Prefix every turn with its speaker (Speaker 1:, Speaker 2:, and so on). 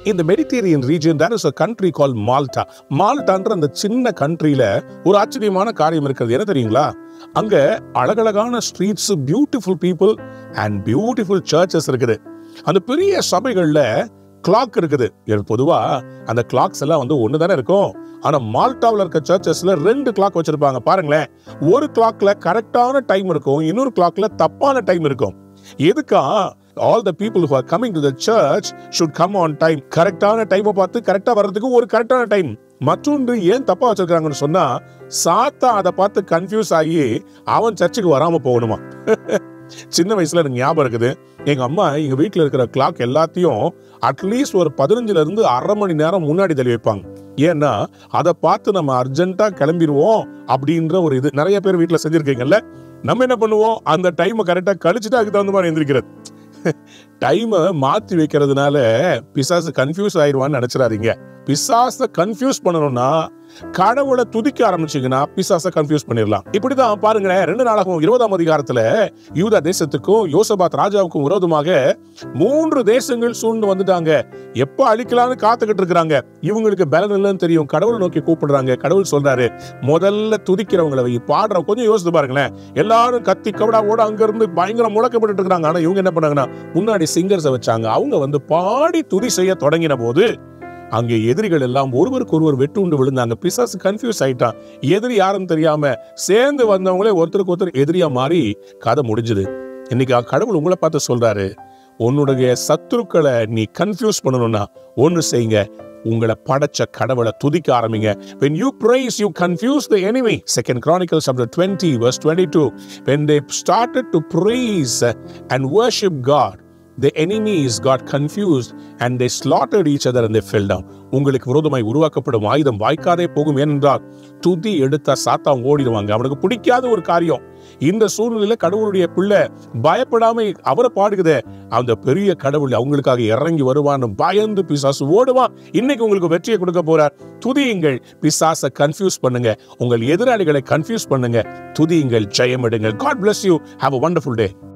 Speaker 1: இந்த Mediterranean region there is a country call Malta மால்டான்ற அந்த சின்ன கண்ட்ரியில ஒரு ஆச்சரியமான காரியம் இருக்கிறது என்ன தெரியுங்களா அங்க அழகழகான streets beautiful people and beautiful churches இருக்குது அந்த பெரிய சபைகள்ல கிளாக் இருக்குது இது பொதுவா அந்த கிளாக்ஸ் எல்லாம் வந்து ஒன்று தானே இருக்கும் ஆனா மால்டாவில் இருக்க சர்ச்சஸ்ல ரெண்டு கிளாக் வச்சிருப்பாங்க பாருங்களேன் ஒரு கிளாக்ல கரெக்டான டைம் இருக்கும் இன்னொரு கிளாக்ல தப்பான டைம் இருக்கும் எதுக்கா all the people who are coming to the church should come on time கரெக்டான டைமை பார்த்து கரெக்டா வர்றதுக்கு ஒரு கரெக்டான டைம் மற்றொன்று ஏன் தப்பா வச்சிருக்காங்கன்னு சொன்னா சாத்தா அதை பார்த்து கன்ஃபியூஸ் ஆகி அவன் சர்ச்சுக்கு வராம போகணுமா சின்ன வயசுல எனக்கு ஞாபகம் இருக்குது எங்க அம்மா எங்க வீட்ல இருக்கிற கிளாக் எல்லாத்தையும் அட்லீஸ்ட் ஒரு பதினஞ்சுல இருந்து அரை மணி நேரம் முன்னாடி தள்ளி வைப்பாங்க ஏன்னா அதை பார்த்து நம்ம அர்ஜென்ட்டா கிளம்பிடுவோம் அப்படின்ற ஒரு இது நிறைய பேர் வீட்ல செஞ்சிருக்கீங்கல்ல நம்ம என்ன பண்ணுவோம் அந்த டைமை கரெக்டா கழிச்சுட்டு அதுக்கு தகுந்த மாதிரி எந்திரிக்கிறது டைமை மாத்தி வைக்கிறதுனால பிசாசு கன்ஃபியூஸ் ஆயிடுவான்னு நினைச்சிடாதீங்க பிசாச கன்ஃபியூஸ் பண்ணணும்னா கடவுளை துதிக்க ஆரம்பிச்சீங்கன்னா பிசாச கன்ஃபியூஸ் பண்ணிடலாம் இப்படிதான் பாருங்களேன் ரெண்டு நாளாகவும் இருபதாம் அதிகாரத்துல யூதா தேசத்துக்கும் யோசபாத் ராஜாவுக்கும் விரோதமாக மூன்று தேசங்கள் சூழ்ந்து வந்துட்டாங்க எப்ப அழிக்கலாம்னு காத்துக்கிட்டு இருக்கிறாங்க இவங்களுக்கு பலன் இல்லைன்னு தெரியும் கடவுளை நோக்கி கூப்பிடுறாங்க கடவுள் சொல்றாரு முதல்ல துதிக்கிறவங்களை வை பாடுற கொஞ்சம் யோசித்து பாருங்களேன் எல்லாரும் கத்தி கவடாவோட அங்க இருந்து பயங்கர முழக்கப்பட்டு இருக்கிறாங்க ஆனா இவங்க என்ன பண்ணாங்கன்னா முன்னாடி சிங்கர்ஸை வச்சாங்க அவங்க வந்து பாடி துதி செய்ய தொடங்கின போது அங்கே எதிரிகள் எல்லாம் ஒருவருக்கு ஒருவர் வெட்டு உண்டு விழுந்தாங்க பிசாசு கன்ஃபியூஸ் ஆயிட்டான் எதிரி யாருன்னு தெரியாம சேர்ந்து வந்தவங்களே ஒருத்தருக்கு ஒருத்தர் எதிரியா மாறி கதை முடிஞ்சுது இன்னைக்கு கடவுள் உங்களை பார்த்து சொல்றாரு உன்னுடைய சத்துருக்களை நீ கன்ஃபியூஸ் பண்ணணும்னா ஒன்னு செய்யுங்க உங்களை படைச்ச கடவுளை துதிக்க ஆரம்பிங்க when you praise you confuse the enemy second chronicles chapter 20 verse 22 when they started to praise and worship god the enemies got confused and they slaughtered each other and they fell down உங்களுக்கு விரோதமாய் உருவாக்கப்படும் ஆயுதம் வாய்க்காதே போகும் ஏனென்றால் துதி எடுத்தா சாத்தான் ஓடிடுவாங்க அவனுக்கு பிடிக்காத ஒரு காரியம் இந்த சூழ்நிலையில கடவுளுடைய பிள்ளை பயப்படாம அவரை பாடுகுதே அந்த பெரிய கடவுள் அவங்களுக்காக இறங்கி வருவான்னு பயந்து பிசாசு ஓடுவான் இன்னைக்கு உங்களுக்கு வெற்றியை கொடுக்க போறார் துதியுங்கள் பிசாச கன்ஃபியூஸ் பண்ணுங்க உங்கள் எதிராளிகளை கன்ஃபியூஸ் பண்ணுங்க துதியுங்கள் ஜெயமிடுங்கள் God bless you have a wonderful day